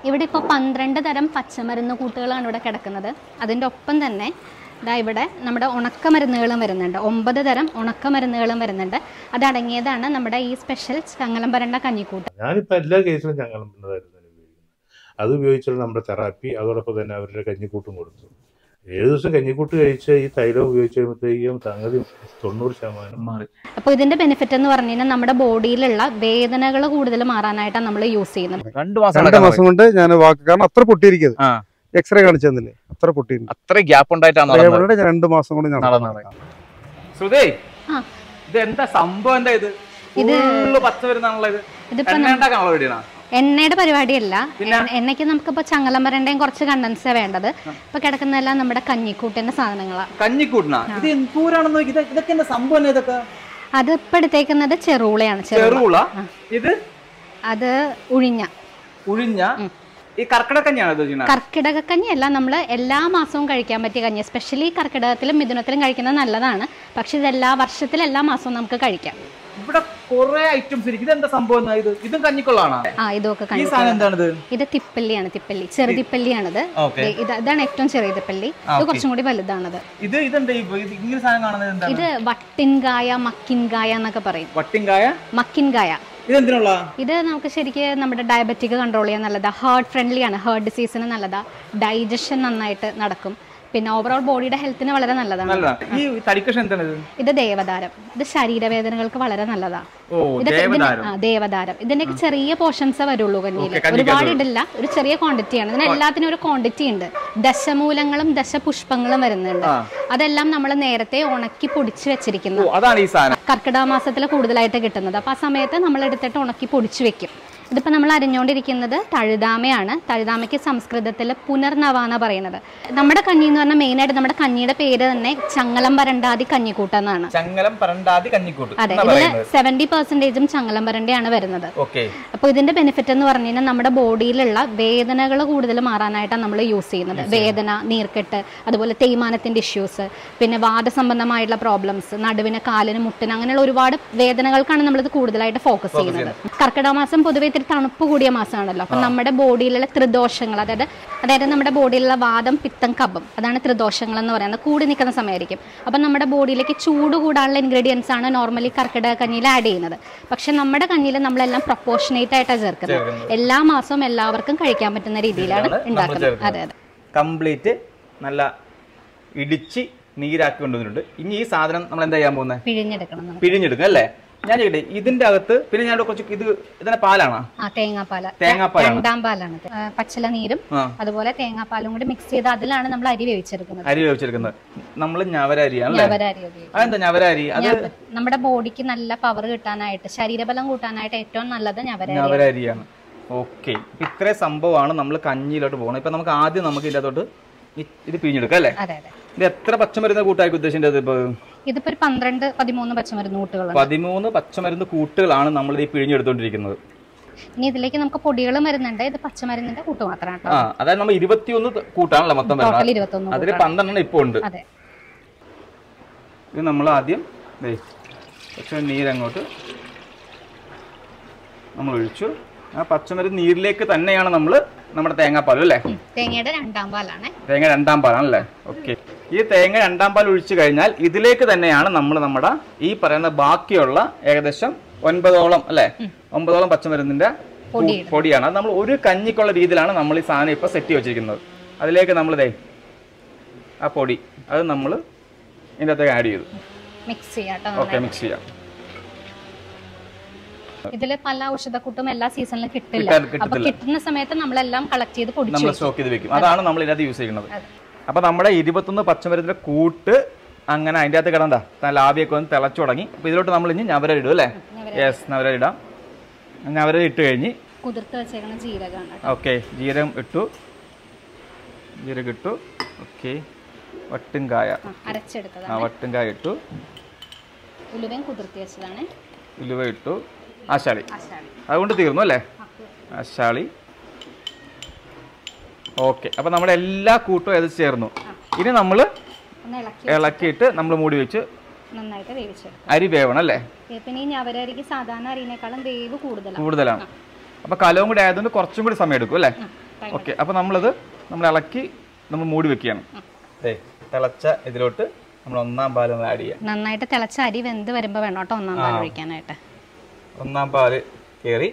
ഇവിടെ ഇപ്പോൾ പന്ത്രണ്ട് തരം പച്ചമരുന്ന് കൂട്ടുകളാണ് ഇവിടെ കിടക്കുന്നത് അതിൻ്റെ ഒപ്പം തന്നെ ഇതാ ഇവിടെ നമ്മുടെ ഉണക്കമരുന്നുകളും വരുന്നുണ്ട് ഒമ്പത് തരം ഉണക്കമരുന്നുകളും വരുന്നുണ്ട് അതടങ്ങിയതാണ് നമ്മുടെ ഈ സ്പെഷ്യൽ ചങ്ങലം പരണ്ട കഞ്ഞിക്കൂട്ട് ഞാനിപ്പോൾ എല്ലാ കേസിലും ഞങ്ങളും പിന്നതായിരുന്നു ഉപയോഗിക്കുന്നത് അത് ഉപയോഗിച്ചുള്ള നമ്മുടെ തെറാപ്പി അതോടൊപ്പം തന്നെ അവരുടെ കഞ്ഞിക്കൂട്ടും കൊടുത്തു ഏഴ് ദിവസം കഞ്ഞിക്കൂട്ട് കഴിച്ച് ഈ തൈലം ഉപയോഗിച്ച് കഴിയുമ്പോഴത്തേക്കും സംഗതി തൊണ്ണൂറ് ശതമാനം മാറി അപ്പോൾ ഇതിൻ്റെ ബെനിഫിറ്റ് എന്ന് പറഞ്ഞു കഴിഞ്ഞാൽ നമ്മുടെ ബോഡിയിലുള്ള വേദനകൾ കൂടുതൽ മാറാനായിട്ടാണ് നമ്മൾ യൂസ് ചെയ്യുന്നത് രണ്ടു മാസം രണ്ട് നടക്കാൻ മാസം കൊണ്ട് ഞാൻ വാക്ക് കാരണം അത്ര പൊട്ടിയിരിക്കുന്നത് ആ. എക്സ്റേ കാണിച്ചു തന്നില്ലേ അത്ര പൊട്ടിയിട്ടുണ്ട് അത്ര ഗ്യാപ്പ് ഉണ്ടായിട്ടാണ് നടന്നത് അതേപോലെ ഞാൻ രണ്ട് മാസം കൊണ്ട് ഞാൻ നടന്നത്. ശ്രുതി ആ. ഇത് എന്താ സംഭവം എന്താ ഇത് ഇത് ഫുള്ള് പച്ച വരുന്നാണല്ലോ ഇത് ഇതിപ്പോൾ എണ്ണ ഉണ്ടാക്കാണല്ലോ വീടിനാ എണ്ണയുടെ പരിപാടിയല്ല പിന്നെ? എണ്ണ- എണ്ണയ്ക്ക് നമുക്കിപ്പോൾ ചങ്ങലം വരണ്ടയും കുറച്ച് കണ്ടൻസാണ് വേണ്ടത് ഇപ്പോൾ കിടക്കുന്നതെല്ലാം നമ്മുടെ കഞ്ഞിക്കൂട്ടിൻ്റെ സാധനങ്ങളാണ് കഞ്ഞിക്കൂട്ടിനാ ഇത് എന്തൂരാണെന്ന് നോക്കി ഇത് ഇതൊക്കെ എന്താ സംഭവം എന്നാ ഇതൊക്കെ അത് ഇപ്പോൾ എടുത്തേക്കുന്നത് ചെറുളയാണ് ചെറുള ചെറുള ഇത് അത് ഉഴിഞ്ഞ ഉഴിഞ്ഞ ഈ കർക്കിടക കഞ്ഞിയാണ് ഇത് ചെയ്യുന്നത് കർക്കിടക കഞ്ഞിയല്ല നമ്മൾ എല്ലാ മാസവും കഴിക്കാൻ പറ്റിയ കഞ്ഞി എസ്പെഷ്യലി കർക്കിടകത്തിലും മിഥുനത്തിലും കഴിക്കുന്നത് നല്ലതാണ് പക്ഷെ ഇതെല്ലാ വർഷത്തിൽ എല്ലാ മാസവും നമുക്ക് കഴിക്കാം ഇവിടെ കുറെ ഐറ്റംസ് ഇരിക്കും ഇത് എന്താ സംഭവം എന്നാ ഇത് ഇതും കഞ്ഞിക്കൊള്ളാണ് ആ ഇതൊക്കെ ഈ കഞ്ഞി സാധനം എന്താണിത് ഇത് തിപ്പല്ലിയാണ് തിപ്പല്ലി ചെറുതിപ്പല്ലിയാണിത് ഓക്കെ ദേ ഇത് ഇതാണ് ഏറ്റവും ചെറിയ തിപ്പല്ലി ആ, ഇത് okay. കുറച്ചും കൂടി വലുതാണത് ഇത് ഇതെന്താ ഈ ഇത് ഇങ്ങനെ സാധനം കാണുന്നത് എന്താണ് ഇത് വട്ടിൻകായ മക്കിൻകായ എന്നൊക്കെ പറയും വട്ടിങ്കായ മക്കിൻകായ ഇതെന്തിനുള്ള ഇത് നമുക്ക് ശരിക്ക് നമ്മുടെ ഡയബറ്റിക് കൺട്രോൾ ചെയ്യാൻ നല്ലതാ ഹാർട്ട് ഫ്രണ്ട്ലി ആണ് ഹാർട്ട് ഡിസീസിന് നല്ലതാ ഡൈജഷൻ നന്നായിട്ട് നടക്കും പിന്നെ ഓവറോൾ ബോഡിയുടെ ഹെൽത്തിന് വളരെ നല്ലതാണ് നല്ലതാ ഈ തടിക്കഷൻ എന്താണ് ഇത് ഇത് ദേവദാരം ഇത് ശരീരവേദനകൾക്ക് വളരെ നല്ലതാ ഓ ഇതൊക്കെ ഇതിന് ദേവദാരം ആ ദേവദാരം ഇതിന്റെ ചെറിയ പോർഷൻസ് വരുള്ളൂ കഞ്ഞിയിൽ Okay, കഞ്ഞിക്കകത്ത് ഒരുപാട് ഇടില്ല ഒരു ചെറിയ ക്വാണ്ടിറ്റിയാണ് ഇതിന് എല്ലാത്തിനും ഒരു ക്വാണ്ടിറ്റി ഉണ്ട് ദശമൂലങ്ങളും ദശപുഷ്പങ്ങളും വരുന്നുണ്ട് ആ. അതെല്ലാം നമ്മൾ നേരത്തെ ഉണക്കി പൊടിച്ച് വെച്ചിരിക്കുന്നു ഓ അതാണ് ഈ സാധനം കർക്കിടക മാസത്തിൽ കൂടുതലായിട്ട് കിട്ടുന്നത് അപ്പോൾ ആ സമയത്ത് നമ്മൾ എടുത്തിട്ട് ഉണക്കി പൊടിച്ചു വെക്കും ഇതിപ്പോൾ നമ്മൾ അരിഞ്ഞുകൊണ്ടിരിക്കുന്നത് തഴുതാമയാണ് തഴുതാമയ്ക്ക് സംസ്കൃതത്തിൽ പുനർനവ എന്ന് പറയുന്നത് നമ്മുടെ കഞ്ഞി എന്ന് പറഞ്ഞാൽ മെയിനായിട്ട് നമ്മുടെ കഞ്ഞിയുടെ പേര് തന്നെ ചങ്ങലം വരണ്ടാതി കഞ്ഞിക്കൂട്ട എന്നാണ് ചങ്ങലം പരണ്ടാതി കഞ്ഞിക്കൂട്ട് അതെ എന്നാ ഇതിൽ പറയുന്നത് സെവൻറ്റി പെർസെൻറ്റേജും ചങ്ങലം വരണ്ടയാണ് വരുന്നത് ഓക്കെ അപ്പോൾ ഇതിന്റെ ബെനിഫിറ്റ് എന്ന് പറഞ്ഞു കഴിഞ്ഞാൽ നമ്മുടെ ബോഡിയിലുള്ള വേദനകൾ കൂടുതൽ മാറാനായിട്ടാണ് നമ്മൾ യൂസ് ചെയ്യുന്നത് വേദന നീർക്കെട്ട് അതുപോലെ തേയ്മാനത്തിന്റെ ഇഷ്യൂസ് പിന്നെ വാദസംബന്ധമായിട്ടുള്ള പ്രോബ്ലംസ് നടുവിന് കാലിന് മുട്ടിന് അങ്ങനെയുള്ള ഒരുപാട് വേദനകൾക്കാണ് നമ്മളിത് കൂടുതലായിട്ട് ഫോക്കസ് ചെയ്യുന്നത് കർക്കിടക മാസം പൊതുവെ ഇത്തിരി തണുപ്പ് കൂടിയ മാസമാണല്ലോ അപ്പം നമ്മുടെ ബോഡിയിലുള്ള ത്രിദോഷങ്ങൾ അതായത് അതായത് നമ്മുടെ ബോഡിയിലുള്ള വാദം പിത്തം കബം അതാണ് ത്രിദോഷങ്ങൾ എന്ന് പറയുന്നത് കൂടി നിൽക്കുന്ന സമയമായിരിക്കും അപ്പം നമ്മുടെ ബോഡിയിലേക്ക് ചൂട് കൂടാനുള്ള ഇൻഗ്രീഡിയൻസ് ആണ് നോർമലി കർക്കിടക കഞ്ഞിയിൽ ആഡ് ചെയ്യുന്നത് പക്ഷെ നമ്മുടെ കഞ്ഞിയിൽ നമ്മളെല്ലാം പ്രൊപ്പോർഷനേറ്റ് ആയിട്ടാണ് ചേർക്കുന്നത് ചേർക്കുന്നത്. എല്ലാ മാസവും എല്ലാവർക്കും കഴിക്കാൻ പറ്റുന്ന രീതിയിലാണ് ഇതിലാണ് നമ്മൾ ഉണ്ടാക്കുന്നത് ചേർക്കുന്നത്. അതെ അതെ കംപ്ലീറ്റ് നല്ല ഇടിച്ച് നീരാക്കി കൊണ്ടുവന്നിട്ടുണ്ട് ഇനി ഈ സാധനം നമ്മൾ എന്താ ചെയ്യാൻ പോകുന്നത് പിഴിഞ്ഞെടുക്കണം നമുക്ക് പിഴിഞ്ഞെടുക്കും അല്ലേ ഞാൻ ചോദിക്കട്ടെ ഇതിന്റെ അകത്ത് പിന്നെ ഞാൻ കുറച്ച് ഇത് ഇതിന്റെ പാലാണോ ആ തേങ്ങാപ്പാല തേങ്ങാപ്പാലാണ്. രണ്ടാം പാലാണ് ഇത്. ആ, പച്ചില നീരും ആ അതുപോലെ തേങ്ങാപ്പാലും കൂടി മിക്സ് ചെയ്ത് അതിലാണ് നമ്മൾ അരി വേവിച്ചെടുക്കുന്നത് അരി വേവിച്ചെടുക്കുന്നത് നമ്മൾ ഞവര അരിയാണ് അല്ലേ ഞവര അരി ഉപയോഗിക്കും അതെന്താ ഞവര അരി അത് ഞവ- നമ്മുടെ ബോഡിക്ക് നല്ല പവർ കിട്ടാനായിട്ട് ശരീരബലം കൂട്ടാനായിട്ട് ഏറ്റവും നല്ലത് ഞവര അരി ഞവര അരിയാണ് ഓക്കെ ഇത്രയും സംഭവമാണ് നമ്മൾ കഞ്ഞിയിലോട്ട് പോകുന്നത് ഇപ്പൊ നമുക്ക് ആദ്യം നമുക്ക് ഇതിനകത്തോട്ട് ഈ- ഇത് പിഴിഞ്ഞെടുക്കാം അല്ലേ അതെ അതെ ഇത് എത്ര പച്ചമരുന്ന് കൂട്ടായി ഉദ്ദേശിച്ചത് ഇപ്പൊ ഇതിപ്പോ ഒരു പന്ത്രണ്ട് പതിമൂന്ന് പച്ചമരുന്ന് കൂട്ടുകളുണ്ട് പതിമൂന്ന് പച്ചമരുന്ന് കൂട്ടുകളാണ് നമ്മൾ ഈ പിഴിഞ്ഞെടുത്തോണ്ടിരിക്കുന്നത് ഇനി ഇതിലേക്ക് നമുക്ക് പൊടികളും വരുന്നുണ്ട് ഇത് പച്ചമരുന്നിന്റെ കൂട്ട് മാത്രമാണ് കേട്ടോ ആ അതായത് നമ്മൾ ഇരുപത്തിയൊന്ന് കൂട്ടാണല്ലോ മൊത്തം ടോട്ടൽ വരുന്നത് ഇരുപത്തൊന്ന് അതിൽ കൂട്ടാണ്. പന്ത്രണ്ടെണ്ണം ഇപ്പോൾ ഉണ്ട് അതെ ഇത് നമ്മൾ ആദ്യം ദേ കുറച്ച് നീരങ്ങോട്ട് നമ്മൾ ഒഴിച്ചു ആ പച്ചമരുന്ന് നീരിലേക്ക് തന്നെയാണ് നമ്മൾ നമ്മുടെ തേങ്ങാപ്പാലും അല്ലേ ഉം. തേങ്ങയുടെ രണ്ടാം പാലാണ് തേങ്ങ രണ്ടാം പാലാണല്ലേ ഓക്കെ ഈ തേങ്ങ രണ്ടാം പാൽ ഒഴിച്ചു കഴിഞ്ഞാൽ ഇതിലേക്ക് തന്നെയാണ് നമ്മൾ നമ്മുടെ ഈ പറയുന്ന ബാക്കിയുള്ള ഏകദേശം ഒൻപതോളം അല്ലേ ഒമ്പതോളം പച്ചമരുന്നിന്റെ പൂ- പൊടിയിടും. പൊടിയാണ് അത് നമ്മൾ ഒരു കഞ്ഞിക്കുള്ള രീതിയിലാണ് നമ്മൾ ഈ സാധനം ഇപ്പൊ സെറ്റ് വെച്ചിരിക്കുന്നത് അതിലേക്ക് നമ്മൾ ദേ ആ പൊടി അത് നമ്മൾ ഇതിൻ്റെ അകത്തേക്ക് ആഡ് ചെയ്തു മിക്സ് ചെയ്യാട്ടോ ഓക്കെ മിക്സ് ചെയ്യാം ഇതില് പല ഔഷധക്കൂട്ടും എല്ലാ സീസണിലും കിട്ടില്ല കിട്ടാൻ- അപ്പൊ കിട്ടത്തില്ല. കിട്ടുന്ന സമയത്ത് നമ്മളെല്ലാം കളക്ട് ചെയ്ത് പൊടിച്ചു നമ്മൾ വെക്കും. സ്റ്റോക്ക് ചെയ്ത് വെക്കും അതാണ് നമ്മൾ ഇതിനകത്ത് യൂസ് ചെയ്യുന്നത് അതെ. അപ്പൊ നമ്മുടെ ഇരുപത്തൊന്ന് പച്ചമരുന്നിന്റെ കൂട്ട് അങ്ങനെ അതിൻ്റെ അകത്ത് കിടന്താ നല്ല ആവിയൊക്കെ ഒന്ന് തിളച്ചു തുടങ്ങി അപ്പൊ ഇതിലോട്ട് നമ്മൾ ഇനി ഞവര ഇടും അല്ലേ ഞവര. യെസ് ഞവര ഇടാം ഞവര ഇട്ട് കഴിഞ്ഞ് കുതിർത്ത് വെച്ചേക്കുന്ന ജീരകമാണ് ഓക്കെ ജീരകം ഇട്ടു ജീരകം ഇട്ടു ഓക്കെ വട്ടുംകായ ആ, അരച്ചെടുത്തതാണ് ആ വട്ടുംകായ ഇട്ടു ഉലുവയും കുതിർത്തി വെച്ചതാണ് ഉലുവ ഇട്ടു ആശാളി ആശാളി അതുകൊണ്ട് തീർന്നു അല്ലേ ആശാളി ഓക്കെ അപ്പൊ നമ്മുടെ എല്ലാ കൂട്ടും അത് ചേർന്നു ഇനി നമ്മൾ ഒന്ന് ഇളക്കി ഇളക്കിയിട്ട് നമ്മൾ മൂടി വെച്ച് നന്നായിട്ട് വേവിച്ചെടുക്കും അരി വേവണം അല്ലേ പിന്നെ ഈ ഞവരരിക്ക് സാധാരണ അരിനേക്കാളും വേവ് കൂടുതലാണ് കൂടുതലാണ് അപ്പൊ കലവും കൂടി ആയതുകൊണ്ട് കുറച്ചും കൂടി സമയം എടുക്കും അല്ലേ ഓക്കെ അപ്പോൾ നമ്മളിത് നമ്മൾ ഇളക്കി നമ്മൾ മൂടി വെക്കുകയാണ് ഏ തിളച്ച ഇതിലോട്ട് നമ്മൾ ഒന്നാം പാൽ ഒന്ന് ആഡ് ചെയ്യാം നന്നായിട്ട് തിളച്ച അരി വെന്ത് വരുമ്പോൾ വേണം കേട്ടോ ഒന്നാം പാൽ ഒഴിക്കാനായിട്ട് ഒന്നാം പാല് കയറി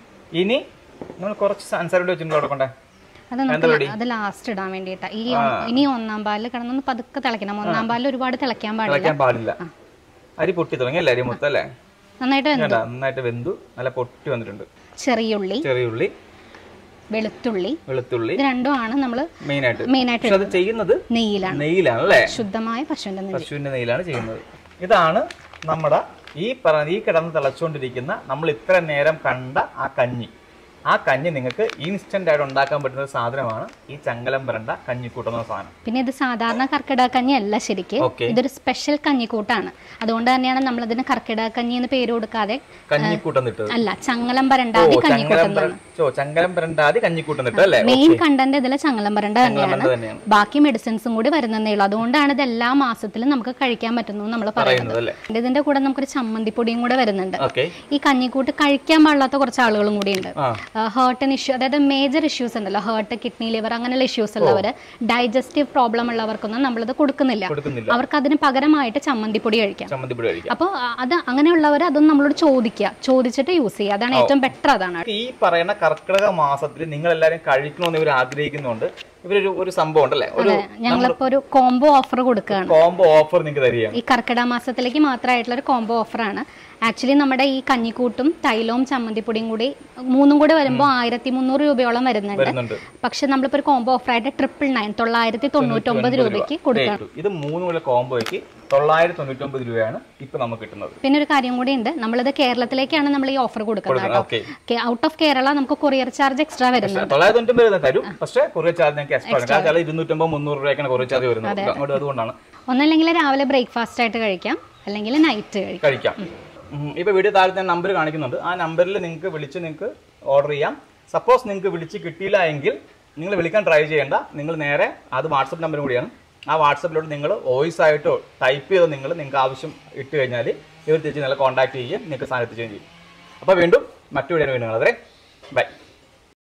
ഇനി നമ്മൾ കുറച്ച് സൺസൈഡ് വെച്ചിട്ടുണ്ട് കൊടുക്കണ്ടേ അത് നമുക്ക് അത് ലാസ്റ്റ് ഇടാൻ വേണ്ടിയിട്ടാ ഈ ഒ- ഇനി ഒന്നാം പാലിൽ കിടന്നൊന്ന് പതുക്കെ തിളയ്ക്കണം ഒന്നാം പാലിൽ ഒരുപാട് തിളയ്ക്കാൻ പാടില്ല തിളയ്ക്കാൻ പാടില്ല അരി പൊട്ടി തുടങ്ങി അല്ലേ അരി മൊത്തം അല്ലേ നന്നായിട്ട് വെന്ത് കണ്ടോ? നന്നായിട്ട് വെന്തു നല്ല പൊട്ടി വന്നിട്ടുണ്ട് ചെറിയുള്ളി ചെറിയുള്ളി വെളുത്തുള്ളി വെളുത്തുള്ളി ഇത് രണ്ടും ആണ് നമ്മൾ മെയിൻ ആയിട്ട് മെയിനായിട്ട് പക്ഷെ അത് ചെയ്യുന്നത് നെയ്യിലാണ് നെയ്യിലാണ് അല്ലേ ശുദ്ധമായ പശുവിന്റെ നെയ്യ് പശുവിന്റെ നെയ്യിലാണ് ചെയ്യുന്നത് ഇതാണ് നമ്മുടെ ഈ പറഞ്ഞ ഈ കിടന്ന് തിളച്ചുകൊണ്ടിരിക്കുന്ന നമ്മൾ ഇത്ര നേരം കണ്ട ആ കഞ്ഞി ആ കഞ്ഞി നിങ്ങൾക്ക് ഇൻസ്റ്റന്റ് ആയിട്ട് ഉണ്ടാക്കാൻ പറ്റുന്ന ഒരു സാധനമാണ് ഈ ചങ്കലം വരണ്ട കഞ്ഞിക്കൂട്ടം എന്ന സാധനം പിന്നെ ഇത് സാധാരണ കർക്കിടക കഞ്ഞി അല്ല ശരിക്ക് Okay. ഇതൊരു സ്പെഷ്യൽ കഞ്ഞിക്കൂട്ടാണ് അതുകൊണ്ട് തന്നെയാണ് നമ്മൾ ഇതിന് കർക്കിടക കഞ്ഞി എന്ന് പേര് കൊടുക്കാതെ കഞ്ഞിക്കൂട്ടം നിട്ടത് അല്ല ചങ്ങലം പരണ്ടാതി ഓ, ചങ്കലം കഞ്ഞിക്കൂട്ടം പര- ചോ ചങ്കലം വരണ്ടാതി കഞ്ഞിക്കൂട്ടം നിട്ടത് അല്ലേ മെയിൻ കണ്ടന്റ് ഇതിൽ ചങ്ങലം പരണ്ട തന്നെയാണ് വരണ്ട തന്നെയാണ് ബാക്കി മെഡിസിൻസും കൂടി വരുന്നതേ ഉള്ളൂ അതുകൊണ്ടാണ് ഇത് എല്ലാ മാസത്തിലും നമുക്ക് കഴിക്കാൻ പറ്റുന്നു നമ്മൾ പറയുന്നത് പറയുന്നത് അല്ലേ ഇതിന്റെ കൂടെ നമുക്കൊരു ചമ്മന്തിപ്പൊടിയും കൂടെ വരുന്നുണ്ട് ഓക്കെ ഈ കഞ്ഞിക്കൂട്ട് കഴിക്കാൻ പാടില്ലാത്ത കുറച്ച് ആളുകളും കൂടി ഉണ്ട് ആ ഹേർട്ടിന് ഇഷ്യൂ അതായത് മേജർ ഇഷ്യൂസ് ഉണ്ടല്ലോ ഹേർട്ട് കിഡ്നി ലിവർ അങ്ങനെയുള്ള ഇഷ്യൂസ് ഉള്ളവർ ഡൈജസ്റ്റീവ് പ്രോബ്ലം ഉള്ളവർക്കൊന്നും നമ്മളിത് കൊടുക്കുന്നില്ല കൊടുക്കുന്നില്ല അവർക്ക് അതിന് പകരമായിട്ട് ചമ്മന്തിപ്പൊടി കഴിക്കാം ചമ്മന്തിപ്പൊടി കഴിക്കാം അപ്പോൾ അത് അങ്ങനെയുള്ളവർ അതൊന്നും നമ്മളോട് ചോദിക്കുക ചോദിച്ചിട്ട് യൂസ് ചെയ്യുക അതാണ് ഏറ്റവും ബെറ്റർ അതാണ് ഈ പറയുന്ന കർക്കിടക മാസത്തിൽ നിങ്ങൾ എല്ലാവരും കഴിക്കണമെന്ന് ഇവർ ആഗ്രഹിക്കുന്നുണ്ട് ഇവരൊരു ഒരു സംഭവം ഉണ്ടല്ലേ ഒരു ഞങ്ങളിപ്പോ ഒരു കോംബോ ഓഫർ കൊടുക്കുകയാണ് കോംബോ ഓഫർ നിങ്ങൾക്ക് തരികയാണ് ഈ കർക്കിടക മാസത്തിലേക്ക് മാത്രമായിട്ടുള്ള ഒരു കോംബോ ഓഫറാണ് ആക്ച്വലി നമ്മുടെ ഈ കഞ്ഞിക്കൂട്ടും തൈലവും ചമ്മന്തിപ്പൊടിയും കൂടി മൂന്നും കൂടെ വരുമ്പോൾ ആയിരത്തി മുന്നൂറ് രൂപയോളം വരുന്നുണ്ട് വരുന്നുണ്ട് പക്ഷെ നമ്മളിപ്പോൾ ഒരു കോംബോ ഓഫറായിട്ട് ട്രിപ്പിൾ നയൻ തൊള്ളായിരത്തി തൊണ്ണൂറ്റൊമ്പത് രൂപയ്ക്ക് കൊടുക്കണം Rate. ഇത് മൂന്ന് കൂടെ കോംബോയ്ക്ക് തൊള്ളായിരത്തി തൊണ്ണൂറ്റൊമ്പത് രൂപയാണ് ഇപ്പൊ നമുക്ക് കിട്ടുന്നത് പിന്നെ ഒരു കാര്യം കൂടി ഉണ്ട് നമ്മളിത് കേരളത്തിലേക്കാണ് നമ്മൾ ഈ ഓഫർ കൊടുക്കുന്നത് കേട്ടോ ഓക്കെ ഔട്ട് ഓഫ് കേരള നമുക്ക് കൊറിയർ ചാർജ് എക്സ്ട്രാ വരുന്നുണ്ട് തൊള്ളായിരത്തി തൊണ്ണൂറ്റൊമ്പത് വരുന്ന തരും പക്ഷേ കൊറിയർ ചാർജ് നിങ്ങൾക്ക് എക്സ്ട്രാ ആണ് കാരണം ഇരുന്നൂറ്റമ്പത് മുന്നൂറ് രൂപയ്ക്കാണ് കൊറിയർ ചാർജ് വരുന്നത് അങ്ങോട്ട് അതുകൊണ്ടാണ് ഒന്നല്ലെങ്കിൽ രാവിലെ ബ്രേക്ക്ഫാസ്റ്റ് ആയിട്ട് കഴിക്കാം അല്ലെങ്കിൽ നൈറ്റ് കഴിക്കാം കഴിക്കാം ഉം. ഇപ്പൊ വീഡിയോ താഴെ ഞാൻ നമ്പർ കാണിക്കുന്നുണ്ട് ആ നമ്പറിൽ നിങ്ങൾക്ക് വിളിച്ച് നിങ്ങൾക്ക് ഓർഡർ ചെയ്യാം സപ്പോസ് നിങ്ങൾക്ക് വിളിച്ച് കിട്ടിയില്ല എങ്കിൽ നിങ്ങൾ വിളിക്കാൻ ട്രൈ ചെയ്യേണ്ട നിങ്ങൾ നേരെ അത് വാട്സപ്പ് നമ്പറും കൂടിയാണ് ആ വാട്സപ്പിലോട്ട് നിങ്ങൾ വോയിസ് ആയിട്ടോ ടൈപ്പ് ചെയ്തോ നിങ്ങൾ നിങ്ങൾക്ക് ആവശ്യം ഇട്ട് കഴിഞ്ഞാൽ ഇവർ തിരിച്ച് നിങ്ങൾ കോൺടാക്ട് ചെയ്യുകയും നിങ്ങൾക്ക് സാധനം എത്തിക്കുകയും ചെയ്യും അപ്പോൾ വീണ്ടും മറ്റു വീഡിയോ വീണ്ടും അതെ ബൈ